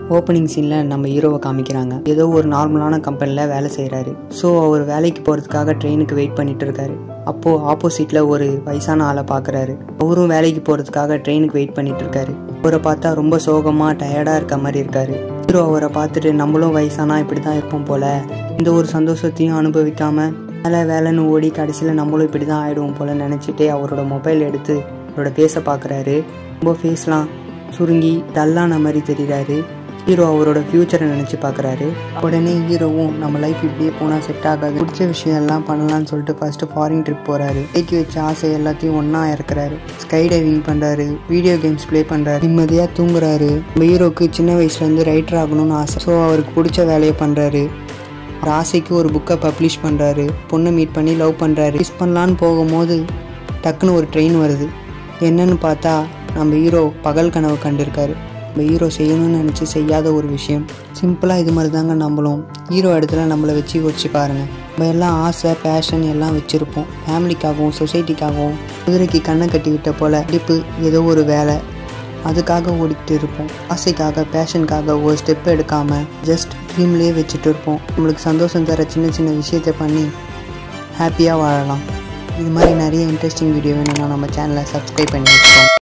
opening சீனில் நம்ம ஹீரோவை காமிக்கிறாங்க ஏதோ ஒரு நார்மலான கம்பெனியில் வேலை செய்கிறாரு ஸோ அவர் வேலைக்கு போகிறதுக்காக ட்ரெயினுக்கு வெயிட் பண்ணிட்டு இருக்காரு அப்போது ஆப்போசிட்டில் ஒரு வயசான ஆளை பார்க்குறாரு அவரும் வேலைக்கு போகிறதுக்காக ட்ரெயினுக்கு வெயிட் பண்ணிட்டு இருக்காரு அவரை பார்த்தா ரொம்ப சோகமாக டயர்டாக இருக்க மாதிரி இருக்காரு ஹீரோ அவரை பார்த்துட்டு நம்மளும் வயசானா இப்படி தான் இருப்போம் போல இந்த ஒரு சந்தோஷத்தையும் அனுபவிக்காம வேலை வேலைன்னு ஓடி கடைசியில் நம்மளும் இப்படி தான் ஆயிடுவோம் போல நினச்சிட்டே அவரோட மொபைல் எடுத்து அவரோட ஃபேஸை பார்க்குறாரு ரொம்ப ஃபேஸ்லாம் சுருங்கி டல்லான மாதிரி தெரிகிறாரு ஹீரோ அவரோட ஃப்யூச்சரை நினச்சி பார்க்குறாரு உடனே ஹீரோவும் நம்ம லைஃப் இப்படியே போனால் செட் ஆகாது பிடிச்ச விஷயம் எல்லாம் பண்ணலாம்னு சொல்லிட்டு ஃபர்ஸ்ட் ஃபாரின் ட்ரிப் போகிறாரு ஏக்கி வச்ச ஆசை எல்லாத்தையும் ஒன்றா இறக்குறாரு ஸ்கை டைவிங் பண்ணுறாரு வீடியோ கேம்ஸ் ப்ளே பண்ணுறாரு நிம்மதியாக தூங்குறாரு நம்ம ஹீரோக்கு சின்ன வயசுலேருந்து ரைட்டர் ஆகணும்னு ஆசை ஸோ அவருக்கு பிடிச்ச வேலையை பண்ணுறாரு ஒரு ஆசைக்கு ஒரு புக்கை பப்ளிஷ் பண்ணுறாரு பொண்ணை மீட் பண்ணி லவ் பண்ணுறாரு கிஸ் பண்ணலான்னு போகும்போது டக்குன்னு ஒரு ட்ரெயின் வருது என்னன்னு பார்த்தா நம்ம ஹீரோ பகல் கனவு கண்டிருக்காரு நம்ம ஹீரோ செய்யணும்னு நினச்சி செய்யாத ஒரு விஷயம் சிம்பிளாக இது மாதிரி தாங்க நம்மளும் ஹீரோ இடத்துல நம்மளை வச்சு யோசிச்சு பாருங்கள் நம்ம எல்லாம் ஆசை பேஷன் எல்லாம் வச்சுருப்போம் ஃபேமிலிக்காகவும் சொசைட்டிக்காகவும் குதிரைக்கு கண்ணை கட்டி விட்ட போல் டிப்பு ஏதோ ஒரு வேலை அதுக்காக ஓடிக்கிட்டு இருப்போம் ஆசைக்காக பேஷனுக்காக ஒரு ஸ்டெப் எடுக்காமல் ஜஸ்ட் ட்ரீம்லேயே வச்சுட்டு இருப்போம் நம்மளுக்கு சந்தோஷம் தர சின்ன சின்ன விஷயத்தை பண்ணி ஹாப்பியாக வாழலாம் இது மாதிரி நிறைய இன்ட்ரெஸ்டிங் வீடியோ வேணும்னா நம்ம சேனலை சப்ஸ்கிரைப் பண்ணி வச்சுக்கோங்க